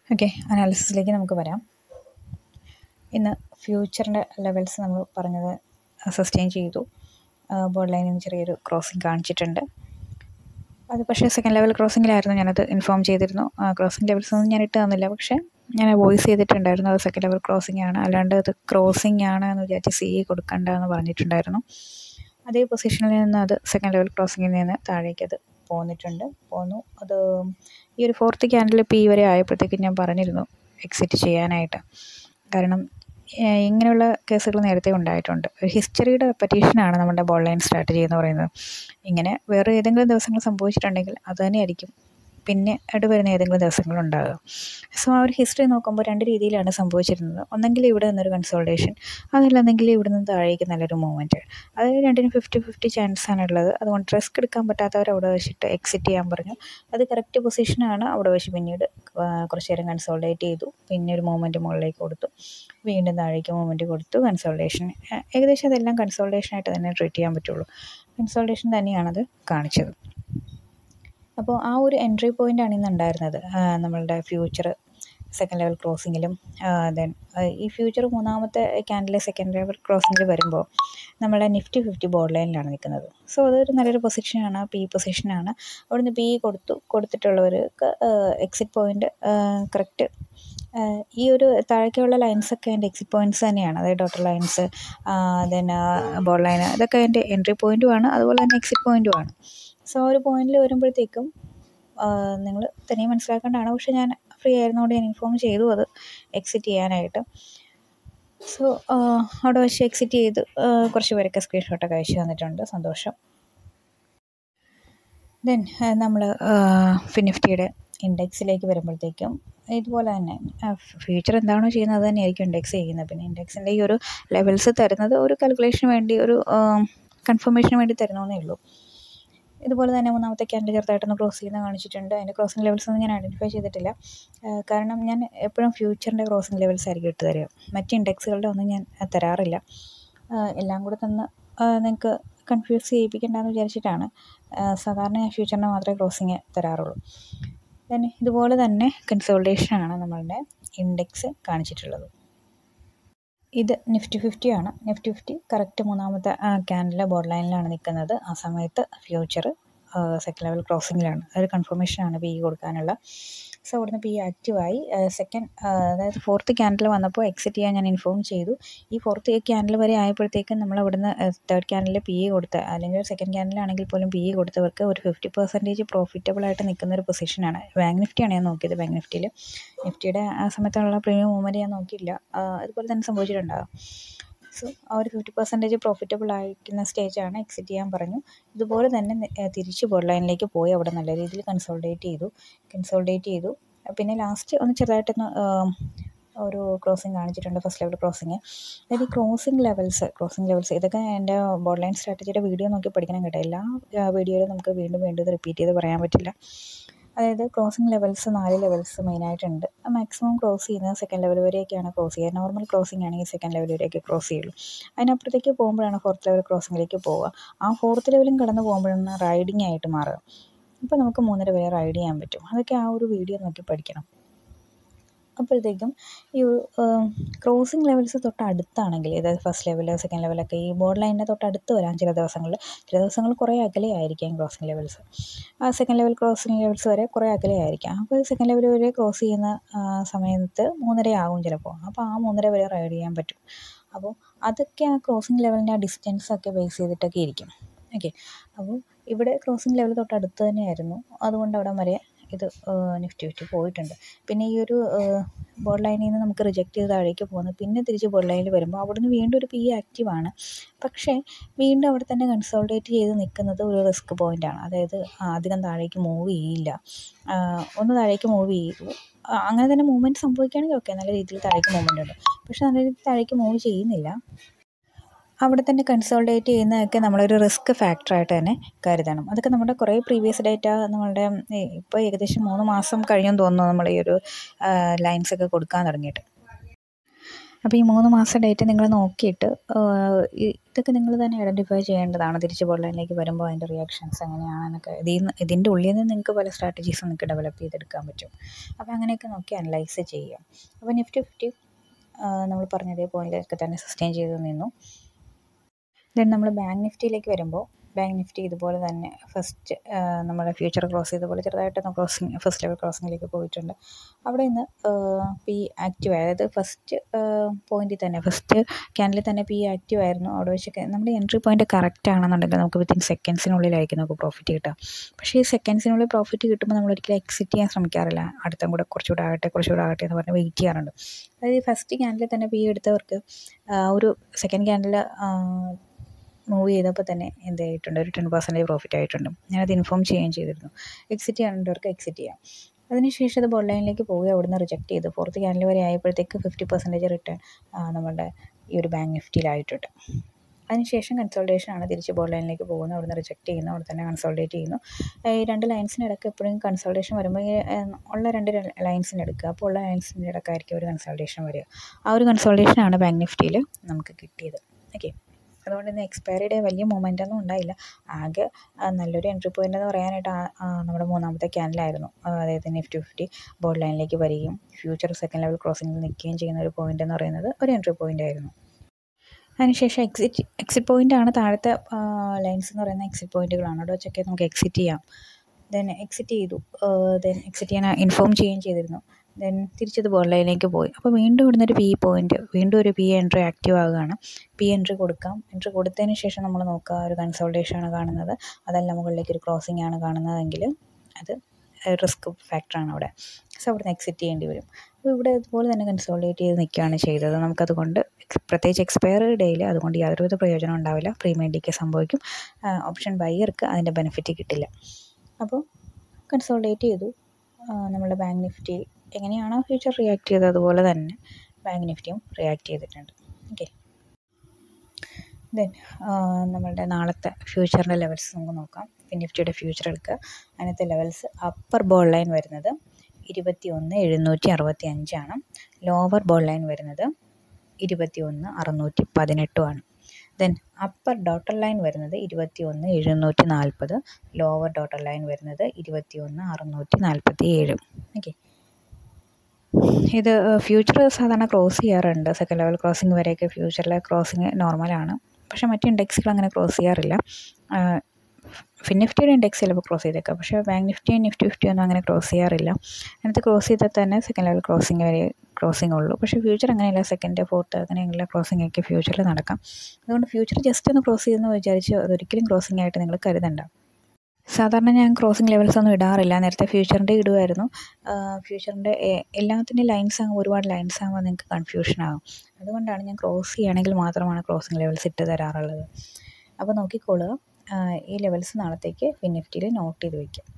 okay അനാലിസിസിലേക്ക് നമുക്ക് വരാം ഇന്ന് ഫ്യൂച്ചറിൻ്റെ ലെവൽസ് നമ്മൾ പറഞ്ഞത് സസ്റ്റെയിൻ ചെയ്തു ബോർഡ് ലൈനിൽ നിന്ന് ചെറിയൊരു ക്രോസിങ് കാണിച്ചിട്ടുണ്ട് അത് പക്ഷേ സെക്കൻഡ് ലെവൽ ക്രോസിങ്ങിലായിരുന്നു ഞാനത് ഇൻഫോം ചെയ്തിരുന്നു ക്രോസിങ് ലെവൽസ് ഒന്നും ഞാൻ ഇട്ട് തന്നില്ല പക്ഷേ ഞാൻ വോയിസ് ചെയ്തിട്ടുണ്ടായിരുന്നു അത് സെക്കൻഡ് ലെവൽ ക്രോസിംഗ് ആണ് അല്ലാണ്ട് അത് ക്രോസിംഗ് ആണ് എന്ന് വിചാരിച്ച് സി ഇ കൊടുക്കണ്ട എന്ന് പറഞ്ഞിട്ടുണ്ടായിരുന്നു അതേ പൊസിഷനിൽ നിന്ന് അത് സെക്കൻഡ് ലെവൽ ക്രോസിങ്ങിൽ നിന്ന് താഴേക്ക് അത് പോന്നിട്ടുണ്ട് പോന്നു അത് ഈ ഒരു ഫോർത്ത് ക്യാൻഡിൽ പി വരെ ആയപ്പോഴത്തേക്കും ഞാൻ പറഞ്ഞിരുന്നു എക്സിറ്റ് ചെയ്യാനായിട്ട് കാരണം ഇങ്ങനെയുള്ള കേസുകൾ നേരത്തെ ഉണ്ടായിട്ടുണ്ട് ഒരു ഹിസ്റ്ററിയുടെ റെപ്പറ്റീഷനാണ് നമ്മുടെ ബോൾ ലൈൻ സ്ട്രാറ്റജി എന്ന് പറയുന്നത് ഇങ്ങനെ വേറെ ഏതെങ്കിലും ദിവസങ്ങൾ സംഭവിച്ചിട്ടുണ്ടെങ്കിൽ അത് തന്നെയായിരിക്കും പിന്നെ ആയിട്ട് വരുന്ന ഏതെങ്കിലും ദിവസങ്ങളുണ്ടാകുക സോ ആ ഒരു ഹിസ്റ്ററി നോക്കുമ്പോൾ രണ്ട് രീതിയിലാണ് സംഭവിച്ചിരുന്നത് ഒന്നെങ്കിൽ ഇവിടെ നിന്നൊരു കൺസോൾട്ടേഷൻ അതല്ലെന്നെങ്കിൽ ഇവിടെ നിന്ന് താഴേക്ക് നല്ലൊരു മൂവ്മെൻറ്റ് അത് രണ്ടിനും ഫിഫ്റ്റി ഫിഫ്റ്റി ചാൻസാണ് ഉള്ളത് അതുകൊണ്ട് റിസ്ക് എടുക്കാൻ പറ്റാത്തവർ അവിടെ വെച്ചിട്ട് എക്സിറ്റ് ചെയ്യാൻ പറഞ്ഞു അത് കറക്റ്റ് പൊസിഷനാണ് അവിടെ വെച്ച് പിന്നീട് കുറച്ച് നേരം കൺസോൾട്ടേറ്റ് ചെയ്തു പിന്നെ ഒരു മൂവ്മെൻറ്റ് മുകളിലേക്ക് കൊടുത്തു വീണ്ടും താഴേക്ക് മൂവ്മെൻറ്റ് കൊടുത്തു കൺസോൾട്ടേഷൻ ഏകദേശം അതെല്ലാം കൺസോൾട്ടേഷനായിട്ട് തന്നെ ട്രീറ്റ് ചെയ്യാൻ പറ്റുള്ളൂ കൺസോൾട്ടേഷൻ തന്നെയാണത് കാണിച്ചത് അപ്പോൾ ആ ഒരു എൻട്രി പോയിൻ്റാണ് ഇന്ന് ഉണ്ടായിരുന്നത് നമ്മളുടെ ഫ്യൂച്ചർ സെക്കൻഡ് ലെവൽ ക്രോസിങ്ങിലും ദെൻ ഈ ഫ്യൂച്ചർ മൂന്നാമത്തെ ക്യാൻഡിൽ സെക്കൻഡ് ലെവൽ ക്രോസിങ്ങിൽ വരുമ്പോൾ നമ്മുടെ നിഫ്റ്റി ഫിഫ്റ്റി ബോർഡ് ലൈനിലാണ് നിൽക്കുന്നത് സോ അതൊരു നല്ലൊരു പൊസിഷനാണ് പി പൊസിഷനാണ് അവിടുന്ന് പി കൊടുത്തു കൊടുത്തിട്ടുള്ളവർക്ക് എക്സിറ്റ് പോയിൻ്റ് കറക്റ്റ് ഈ ഒരു താഴേക്കുള്ള ലൈൻസൊക്കെ എൻ്റെ എക്സിറ്റ് പോയിൻറ്റ്സ് തന്നെയാണ് അതായത് dotted lines then ball line ഇതൊക്കെ എൻ്റെ എൻട്രി പോയിൻറ്റുമാണ് അതുപോലെ തന്നെ എക്സിറ്റ് പോയിൻറ്റുമാണ് സോ ഒരു പോയിന്റിൽ വരുമ്പോഴത്തേക്കും നിങ്ങൾ തനിയെ മനസ്സിലാക്കേണ്ടതാണ് പക്ഷെ ഞാൻ ഫ്രീ ആയിരുന്നതുകൊണ്ട് ഞാൻ ഇൻഫോം ചെയ്തു അത് എക്സിറ്റ് ചെയ്യാനായിട്ട് സോ അവിടെ വെച്ച് എക്സിറ്റ് ചെയ്ത് കുറച്ച് പേരൊക്കെ സ്ക്രീൻഷോട്ടൊക്കെ അയച്ചു തന്നിട്ടുണ്ട് സന്തോഷം ദെൻ നമ്മൾ ഫിനിഫ്റ്റിയുടെ ഇൻഡെക്സിലേക്ക് വരുമ്പോഴത്തേക്കും ഇതുപോലെ തന്നെ ഫ്യൂച്ചർ എന്താണോ ചെയ്യുന്നത് അത് തന്നെയായിരിക്കും ഇൻഡെക്സ് ചെയ്യുന്നത് പിന്നെ ഇൻഡെക്സിൻ്റെ ഈ ഒരു ലെവൽസ് തരുന്നത് ഒരു കാൽക്കുലേഷന് വേണ്ടി ഒരു കൺഫർമേഷന് വേണ്ടി തരുന്നതേ ഉള്ളൂ ഇതുപോലെ തന്നെ മൂന്നാമത്തെ ക്യാൻഡിൽ ചെറുതായിട്ടൊന്ന് ക്രോസ് ചെയ്യുന്ന കാണിച്ചിട്ടുണ്ട് അതിൻ്റെ ക്രോസിംഗ് ലെവൽസ് ഒന്നും ഞാൻ ഐഡൻറ്റിഫൈ ചെയ്തിട്ടില്ല കാരണം ഞാൻ എപ്പോഴും ഫ്യൂച്ചറിൻ്റെ ക്രോസിംഗ് ലെവൽസ് ആയിരിക്കും ഇട്ട് തരിക മറ്റ് ഇൻഡെക്സുകളുടെ ഒന്നും ഞാൻ തരാറില്ല എല്ലാം കൂടെ തന്ന് നിങ്ങൾക്ക് കൺഫ്യൂസ് ചെയ്യിപ്പിക്കേണ്ടെന്ന് വിചാരിച്ചിട്ടാണ് സാധാരണ ഞാൻ ഫ്യൂച്ചറിൻ്റെ മാത്രമേ ക്രോസിങ് തരാറുള്ളൂ ദെൻ ഇതുപോലെ തന്നെ കൺസോൾട്ടേഷനാണ് നമ്മളുടെ ഇൻഡെക്സ് കാണിച്ചിട്ടുള്ളത് ഇത് നിഫ്റ്റി ഫിഫ്റ്റി ആണ് നിഫ്റ്റി ഫിഫ്റ്റി കറക്റ്റ് മൂന്നാമത്തെ ക്യാൻഡിലെ ബോർഡ് ലൈനിലാണ് നിൽക്കുന്നത് ആ സമയത്ത് ഫ്യൂച്ചർ സെക്കൻഡ് ലെവൽ ക്രോസിങ്ങിലാണ് അതൊരു കൺഫർമേഷനാണ് പി കൊടുക്കാനുള്ള സോ അവിടുന്ന് പി ആക്റ്റീവായി സെക്കൻഡ് അതായത് ഫോർത്ത് ക്യാൻഡിൽ വന്നപ്പോൾ എക്സിറ്റ് ചെയ്യാൻ ഞാൻ ഇൻഫോം ചെയ്തു ഈ ഫോർത്ത് ക്യാൻഡിൽ വരെ ആയപ്പോഴത്തേക്കും നമ്മൾ അവിടുന്ന് തേർഡ് ക്യാൻഡിൽ പി ഇ കൊടുത്ത അല്ലെങ്കിൽ സെക്കൻഡ് ക്യാൻഡിലാണെങ്കിൽ പോലും പി ഇ കൊടുത്തവർക്ക് ഒരു ഫിഫ്റ്റി പെർസെൻറ്റേജ് പ്രോഫിറ്റബിൾ ആയിട്ട് നിൽക്കുന്ന ഒരു പൊസിഷനാണ് ബാങ്ക് നിഫ്റ്റിയാണ് ഞാൻ നോക്കിയത് ബാങ്ക് നിഫ്റ്റിയിൽ നിഫ്റ്റിയുടെ ആ സമയത്തുള്ള പ്രീമിയം മൂവ്മെൻറ്റ് ഞാൻ നോക്കിയില്ല അതുപോലെ തന്നെ സംഭവിച്ചിട്ടുണ്ടാകും സോ ആ ഒരു ഫിഫ്റ്റി പെർസെൻറ്റേജ് പ്രോഫിറ്റബിൾ ആയിരിക്കുന്ന സ്റ്റേജാണ് എക്സിറ്റ് ചെയ്യാൻ പറഞ്ഞു ഇതുപോലെ തന്നെ തിരിച്ച് ബോർഡ് ലൈനിലേക്ക് പോയി അവിടെ നല്ല രീതിയിൽ കൺസോൾട്ടേറ്റ് ചെയ്തു കൺസോൾട്ടേറ്റ് ചെയ്തു പിന്നെ ലാസ്റ്റ് ഒന്ന് ചെറുതായിട്ടൊന്ന് ഒരു ക്രോസിങ് കാണിച്ചിട്ടുണ്ട് ഫസ്റ്റ് ലെവൽ ക്രോസിങ് അതായത് ഈ ക്രോസിങ് ലെവൽസ് ക്രോസിങ് ലെവൽസ് ഇതൊക്കെ എൻ്റെ ബോർഡ് ലൈൻ സ്ട്രാറ്റജിയുടെ വീഡിയോ നോക്കി പഠിക്കണം കേട്ടോ എല്ലാ വീഡിയോയിലും നമുക്ക് വീണ്ടും വീണ്ടും ഇത് റിപ്പീറ്റ് ചെയ്ത് പറയാൻ പറ്റില്ല അതായത് ക്രോസിംഗ് ലെവൽസ് നാല് ലെവൽസ് മെയിനായിട്ടുണ്ട് മാക്സിമം ക്രോസ് ചെയ്യുന്നത് സെക്കൻഡ് ലെവൽ വരെയൊക്കെയാണ് ക്രോസ് ചെയ്യുക നോർമൽ ക്രോസിംഗ് ആണെങ്കിൽ സെക്കൻഡ് ലെവൽ വരെയൊക്കെ ക്രോസ് ചെയ്യുള്ളൂ അതിനപ്പുറത്തേക്ക് പോകുമ്പോഴാണ് ഫോർത്ത് ലെവൽ ക്രോസിങ്ങിലേക്ക് പോവുക ആ ഫോർത്ത് ലെവലും കടന്നു പോകുമ്പോഴാണ് റൈഡിങ് ആയിട്ട് മാറുക അപ്പോൾ നമുക്ക് മൂന്നര വരെ റൈഡ് ചെയ്യാൻ പറ്റും അതൊക്കെ ആ ഒരു വീഡിയോ നോക്കി പഠിക്കണം അപ്പോഴത്തേക്കും ഈ ഒരു ക്രോസിംഗ് ലെവൽസ് തൊട്ട് അടുത്താണെങ്കിൽ അതായത് ഫസ്റ്റ് ലെവൽ സെക്കൻഡ് ലെവലൊക്കെ ഈ ബോർഡ് ലൈനിൻ്റെ തൊട്ട് അടുത്ത് വരാം ചില ദിവസങ്ങളിൽ ചില ദിവസങ്ങൾ കുറേ അകലെ ആയിരിക്കാം ക്രോസിംഗ് ലെവൽസ് ആ സെക്കൻഡ് ലെവൽ ക്രോസിംഗ് ലെവൽസ് വരെ കുറേ അകലെ ആയിരിക്കാം അപ്പോൾ സെക്കൻഡ് ലെവൽ വരെ ക്രോസ് ചെയ്യുന്ന സമയത്ത് മൂന്നര ആകും ചിലപ്പോൾ അപ്പോൾ ആ മൂന്നര വരെ റൈഡ് ചെയ്യാൻ പറ്റും അപ്പോൾ അതൊക്കെ ആ ക്രോസിംഗ് ലെവലിൻ്റെ ആ ഡിസ്റ്റൻസൊക്കെ ബേസ് ചെയ്തിട്ടൊക്കെ ഇരിക്കും ഓക്കെ അപ്പോൾ ഇവിടെ ക്രോസിംഗ് ലെവൽ തൊട്ട് അടുത്ത് തന്നെയായിരുന്നു അതുകൊണ്ട് അവിടെ വരെ ഇത് നിഫ്റ്റി ഫിഫ്റ്റി പോയിട്ടുണ്ട് പിന്നെ ഈ ഒരു ബോർഡ് ലൈനിൽ നിന്ന് നമുക്ക് റിജക്റ്റ് ചെയ്ത് താഴേക്ക് പോകുന്നു പിന്നെ തിരിച്ച് ബോർഡ് ലൈനിൽ വരുമ്പോൾ അവിടുന്ന് വീണ്ടും ഒരു പി ആക്റ്റീവാണ് പക്ഷേ വീണ്ടും അവിടെ തന്നെ കൺസോൾട്ടേറ്റ് ചെയ്ത് നിൽക്കുന്നത് ഒരു റിസ്ക് പോയിൻ്റാണ് അതായത് അധികം താഴേക്ക് മൂവ് ചെയ്യില്ല ഒന്ന് താഴേക്ക് മൂവ് ചെയ്തു അങ്ങനെ തന്നെ മൂവ്മെൻറ്റ് സംഭവിക്കുകയാണെങ്കിൽ ഓക്കെ നല്ല രീതിയിൽ താഴേക്ക് മൂവ്മെൻ്റ് ഉണ്ട് പക്ഷേ നല്ല രീതിയിൽ താഴേക്ക് മൂവ് ചെയ്യുന്നില്ല അവിടെ തന്നെ കൺസോൾട്ടേറ്റ് ചെയ്യുന്നതൊക്കെ നമ്മളൊരു റിസ്ക് ഫാക്ടറായിട്ട് തന്നെ കരുതണം അതൊക്കെ നമ്മുടെ കുറേ പ്രീവിയസ് ഡേറ്റ നമ്മളുടെ ഇപ്പോൾ ഏകദേശം മൂന്ന് മാസം കഴിഞ്ഞെന്ന് തോന്നുന്നു നമ്മൾ ഈ ഒരു ലൈൻസൊക്കെ കൊടുക്കാൻ തുടങ്ങിയിട്ട് അപ്പോൾ ഈ മൂന്ന് മാസം ഡേറ്റ് നിങ്ങൾ നോക്കിയിട്ട് ഇതൊക്കെ നിങ്ങൾ തന്നെ ഐഡൻറ്റിഫൈ ചെയ്യേണ്ടതാണ് തിരിച്ച് ബോർഡ് വരുമ്പോൾ അതിൻ്റെ റിയാക്ഷൻസ് എങ്ങനെയാണെന്നൊക്കെ ഇതിൽ നിന്ന് ഇതിൻ്റെ ഉള്ളിൽ നിന്ന് നിങ്ങൾക്ക് പല സ്ട്രാറ്റജീസ് നിങ്ങൾക്ക് ഡെവലപ്പ് ചെയ്തെടുക്കാൻ പറ്റും അപ്പോൾ അങ്ങനെയൊക്കെ നോക്കി അനലൈസ് ചെയ്യുക അപ്പോൾ നിഫ്റ്റി ഫിഫ്റ്റി നമ്മൾ പറഞ്ഞ അതേ പോയിന്റിലൊക്കെ തന്നെ സസ്റ്റെയിൻ ചെയ്ത് നിന്നു ദെൻ നമ്മൾ ബാങ്ക് നിഫ്റ്റിയിലേക്ക് വരുമ്പോൾ ബാങ്ക് നിഫ്റ്റി ഇതുപോലെ തന്നെ ഫസ്റ്റ് നമ്മുടെ ഫ്യൂച്ചർ ക്രോസ് ചെയ്തപോലെ ചെറുതായിട്ടൊന്ന് ക്രോസിങ് ഫസ്റ്റ് ലെവൽ ക്രോസിങ്ങിലേക്ക് പോയിട്ടുണ്ട് അവിടെ നിന്ന് പി ആക്റ്റീവ് അതായത് ഫസ്റ്റ് പോയിന്റിൽ തന്നെ ഫസ്റ്റ് ക്യാൻഡിൽ തന്നെ പി ആക്റ്റീവ് ആയിരുന്നു അവിടെ വെച്ച് നമ്മുടെ എൻട്രി പോയിന്റ് കറക്റ്റ് ആണെന്നുണ്ടെങ്കിൽ നമുക്ക് വിത്തിൻ സെക്കൻഡ്സിനുള്ളിലായിരിക്കും നമുക്ക് പ്രോഫിറ്റ് കിട്ടുക പക്ഷേ ഈ സെക്കൻഡ്സിനുള്ളിൽ പ്രോഫിറ്റ് കിട്ടുമ്പോൾ നമ്മൾ ഒരിക്കലും എക്സിറ്റ് ചെയ്യാൻ ശ്രമിക്കാറില്ല അടുത്തും കൂടെ കുറച്ചുകൂടെ ആകട്ടെ കുറച്ചുകൂടെ ആകട്ടെ എന്ന് പറഞ്ഞ് വെയിറ്റ് ചെയ്യാറുണ്ട് അതായത് ഫസ്റ്റ് ക്യാൻഡിൽ തന്നെ പി എടുത്തവർക്ക് ഒരു സെക്കൻഡ് ക്യാൻഡിൽ മൂവ് ചെയ്തപ്പോൾ തന്നെ എന്തായിട്ടുണ്ട് ഒരു ടെൻ പെർസെൻറ്റേജ് പ്രോഫിറ്റ് ആയിട്ടുണ്ട് ഞാനത് ഇൻഫോം ചെയ്യുകയും ചെയ്തിരുന്നു എക്സിറ്റ് ചെയ്യേണ്ടവർക്ക് എക്സിറ്റ് ചെയ്യാം അതിനുശേഷം അത് ബോർഡ് ലൈനിലേക്ക് പോവുക അവിടുന്ന് റിജക്റ്റ് ചെയ്തു ഫോർത്ത് ക്യാൻഡിൽ വരെ ആയപ്പോഴത്തേക്ക് ഫിഫ്റ്റി പെർസെൻറ്റേജ് റിട്ടേൺ നമ്മുടെ ഈ ഒരു ബാങ്ക് നിഫ്റ്റിയിലായിട്ടുണ്ട് അതിനുശേഷം കൺസൾട്ടേഷൻ ആണ് തിരിച്ച് ബോർഡ് ലൈനിലേക്ക് പോകുന്നത് അവിടുന്ന് റിജക്റ്റ് ചെയ്യുന്നു അവിടെ തന്നെ കൺസൾട്ടേറ്റ് ചെയ്യുന്നു ഈ രണ്ട് ലൈൻസിനിടയ്ക്ക് എപ്പോഴും കൺസൾട്ടേഷൻ വരുമ്പോൾ ഈ ഉള്ള രണ്ട് ലൈൻസിന് എടുക്കുക അപ്പോൾ ഉള്ള ലൈൻസിൻ്റെ ഇടയ്ക്കായിരിക്കും ഒരു കൺസൾട്ടേഷൻ വരിക ആ ഒരു കൺസൾട്ടേഷനാണ് ബാങ്ക് നിഫ്റ്റിയിൽ നമുക്ക് കിട്ടിയത് ഓക്കെ അതുകൊണ്ട് ഇന്ന് എക്സ്പയറി ഡേ വലിയ മൊമെൻ്റ് ഒന്നും ഉണ്ടായില്ല ആകെ നല്ലൊരു എൻട്രി പോയിൻ്റ് എന്ന് പറയാനായിട്ട് നമ്മുടെ മൂന്നാമത്തെ ക്യാൻഡിലായിരുന്നു അതായത് നിഫ്റ്റി ഫിഫ്റ്റി ബോർഡ് ലൈനിലേക്ക് വരികയും ഫ്യൂച്ചർ സെക്കൻഡ് ലെവൽ ക്രോസിങ്ങിൽ നിൽക്കുകയും ചെയ്യുന്ന ഒരു പോയിൻ്റ് എന്ന് പറയുന്നത് ഒരു എൻട്രി പോയിൻ്റ് ആയിരുന്നു അതിനുശേഷം എക്സിറ്റ് എക്സിറ്റ് പോയിൻ്റാണ് താഴത്തെ ലൈൻസ് എന്ന് പറയുന്ന എക്സിറ്റ് പോയിൻറ്റുകളാണ് അവിടെ വെച്ചൊക്കെ നമുക്ക് എക്സിറ്റ് ചെയ്യാം ദെൻ എക്സിറ്റ് ചെയ്തു ദെൻ എക്സിറ്റ് ചെയ്യാൻ ഇൻഫോം ചെയ്യുകയും ചെയ്തിരുന്നു ദെൻ തിരിച്ചത് ബോർഡ് ലൈനിലേക്ക് പോയി അപ്പോൾ വീണ്ടും ഇവിടുന്ന് ഒരു പി പോയിൻ്റ് വീണ്ടും ഒരു പി എൻട്രി ആക്റ്റീവ് ആകുകയാണ് പി എൻട്രി കൊടുക്കാം എൻട്രി കൊടുത്തതിന് ശേഷം നമ്മൾ നോക്കുക ഒരു കൺസൾട്ടേഷൻ ആണ് കാണുന്നത് അതല്ല മുകളിലേക്ക് ഒരു ക്രോസിംഗ് ആണ് കാണുന്നതെങ്കിൽ അത് റിസ്ക് ഫാക്ടറാണ് അവിടെ സോ അവിടുന്ന് എക്സിറ്റ് ചെയ്യേണ്ടി വരും അപ്പോൾ ഇവിടെ ഇതുപോലെ തന്നെ കൺസോൾട്ടേറ്റ് ചെയ്ത് നിൽക്കുകയാണ് ചെയ്തത് നമുക്കതുകൊണ്ട് പ്രത്യേകിച്ച് എക്സ്പയറി ഡേയിൽ അതുകൊണ്ട് യാതൊരുവിധ പ്രയോജനം ഉണ്ടാവില്ല പ്രീമിയം ഡിക്ക് സംഭവിക്കും ഓപ്ഷൻ ബയ്യർക്ക് അതിൻ്റെ ബെനിഫിറ്റ് കിട്ടില്ല അപ്പോൾ കൺസോൾട്ടേറ്റ് ചെയ്തു നമ്മുടെ ബാങ്ക് നിഫ്റ്റി എങ്ങനെയാണോ ഫ്യൂച്ചർ റിയാക്ട് ചെയ്തത് അതുപോലെ തന്നെ ബാങ്ക് നിഫ്റ്റിയും റിയാക്ട് ചെയ്തിട്ടുണ്ട് ഓക്കെ ദെൻ നമ്മളുടെ നാളത്തെ ഫ്യൂച്ചറിൻ്റെ ലെവൽസ് നമുക്ക് നോക്കാം നിഫ്റ്റിയുടെ ഫ്യൂച്ചർ എടുക്കുക അതിനകത്തെ ലെവൽസ് അപ്പർ ബോൾ ലൈൻ വരുന്നത് ഇരുപത്തി ഒന്ന് എഴുന്നൂറ്റി അറുപത്തി അഞ്ചാണ് ലോവർ ബോൾ ലൈൻ വരുന്നത് ഇരുപത്തി ഒന്ന് അറുന്നൂറ്റി പതിനെട്ടുമാണ് ദെൻ അപ്പർ ഡോട്ടർ ലൈൻ വരുന്നത് ഇരുപത്തി ഒന്ന് എഴുന്നൂറ്റി നാൽപ്പത് ലോവർ ഡോട്ടർ ലൈൻ വരുന്നത് ഇരുപത്തി ഒന്ന് അറുന്നൂറ്റി നാൽപ്പത്തി ഏഴ് ഓക്കെ ഇത് ഫ്യൂച്ചർ സാധാരണ ക്രോസ് ചെയ്യാറുണ്ട് സെക്കൻഡ് ലെവൽ ക്രോസിംഗ് വരെയൊക്കെ ഫ്യൂച്ചറിലെ ക്രോസിങ് നോർമലാണ് പക്ഷേ മറ്റ് ഇൻഡെക്സുകൾ അങ്ങനെ ക്രോസ് ചെയ്യാറില്ല ഫിൻനിഫ്റ്റിയുടെ ഇൻഡെക്സ് ചിലപ്പോൾ ക്രോസ് ചെയ്തേക്കാം പക്ഷേ ബാങ്ക് നിഫ്റ്റി നിഫ്റ്റി ഫിഫ്റ്റി ഒന്നും അങ്ങനെ ക്രോസ് ചെയ്യാറില്ല അങ്ങനത്തെ ക്രോസ് ചെയ്താൽ തന്നെ സെക്കൻഡ് ലെവൽ ക്രോസിംഗ് വരെ ക്രോസിംഗ് ഉള്ളൂ പക്ഷേ ഫ്യൂച്ചർ അങ്ങനെയല്ല സെക്കൻഡ് ഫോർത്ത് അങ്ങനെയുള്ള ക്രോസിംഗ് ഒക്കെ ഫ്യൂച്ചറിൽ നടക്കാം അതുകൊണ്ട് ഫ്യൂച്ചർ ജസ്റ്റ് ഒന്ന് ക്രോസ് ചെയ്തെന്ന് വിചാരിച്ച് അതൊരിക്കലും ക്രോസിംഗ് ആയിട്ട് നിങ്ങൾ കരുതണ്ട സാധാരണ ഞാൻ ക്രോസിംഗ് ലെവൽസ് ഒന്നും ഇടാറില്ല നേരത്തെ ഫ്യൂച്ചറിൻ്റെ ഇടുമായിരുന്നു ഫ്യൂച്ചറിൻ്റെ എല്ലാത്തിൻ്റെ ലൈൻസ് ആകുമ്പോൾ ഒരുപാട് ലൈൻസ് ആകുമ്പോൾ നിങ്ങൾക്ക് കൺഫ്യൂഷൻ ആകും അതുകൊണ്ടാണ് ഞാൻ ക്രോസ് ചെയ്യുകയാണെങ്കിൽ മാത്രമാണ് ക്രോസിംഗ് ലെവൽസ് ഇട്ട് തരാറുള്ളത് അപ്പോൾ നോക്കിക്കോളുക ഈ ലെവൽസ് നാളത്തേക്ക് ഫിൻ നിഫ്റ്റിയിൽ നോട്ട് ചെയ്ത് വയ്ക്കുക